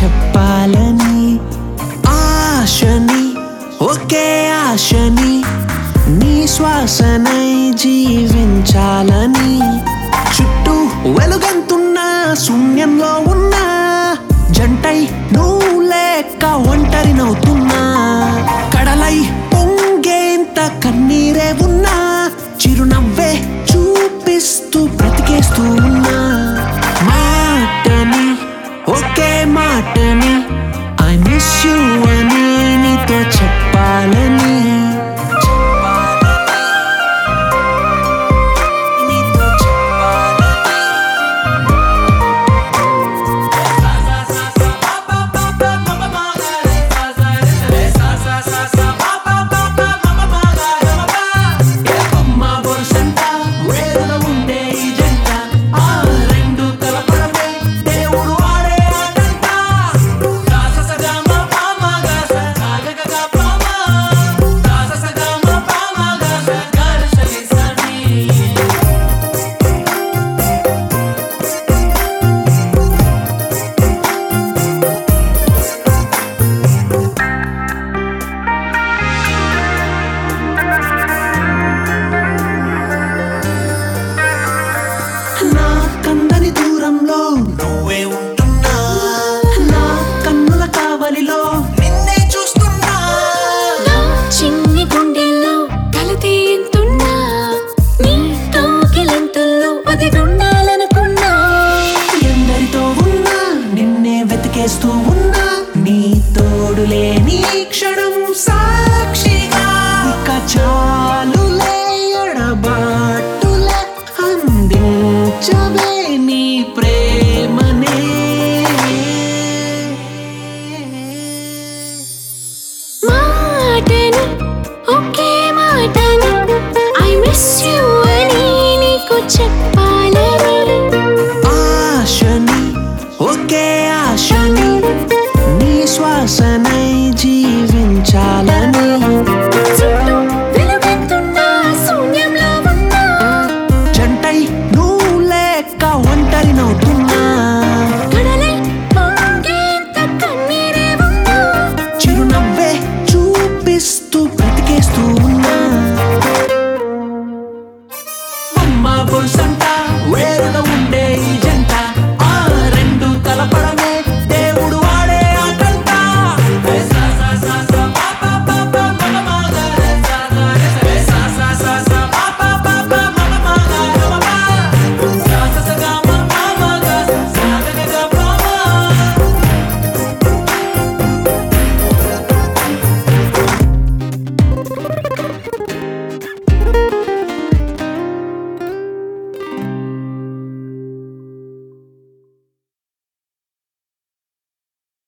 చెప్పాలని ఆశని ఒకే ఆశని నీ శ్వాసనై జీవించాలని చుట్టూ వెలుగంతున్న శూన్యంలో ఉన్నా జంటై నువ్వు లేక ఒంటరినవుతున్నా కడలై పొంగేంత కన్నీరే ఉన్నా చిరునవ్వే చూపిస్తూ బ్రతికేస్తూ ఉన్నా మాటని ఒకే మాటని ఐ మిస్ యూ అని నీతో చెప్పాలని నీతో చెప్పాలని అమ్మ బొరుసంట వేరున ఉండే ఈ జంట ఆ రెండు కలపడమే దేవుడు ఆడే ఆటంట గాస సగమ పామ గాస గాగగగ పామ గాస సగమ పామ గాస గరసలి సని నా కందని దూరంలో నువ్వే ఉంటున్నా నా కన్నుల కావలిలో నిన్నే చూస్తున్నా నా చిన్ని గుండెల్లో కలతే ఎంతున్నా నీ కౌగిలింతల్లో అది ఉండాలనుకున్నా ఎందరితో ఉన్నా నిన్నే వెతికేస్తూ ఉన్నా నీ తోడు లేని క్షణం సాక్షిగా ఇక చాలా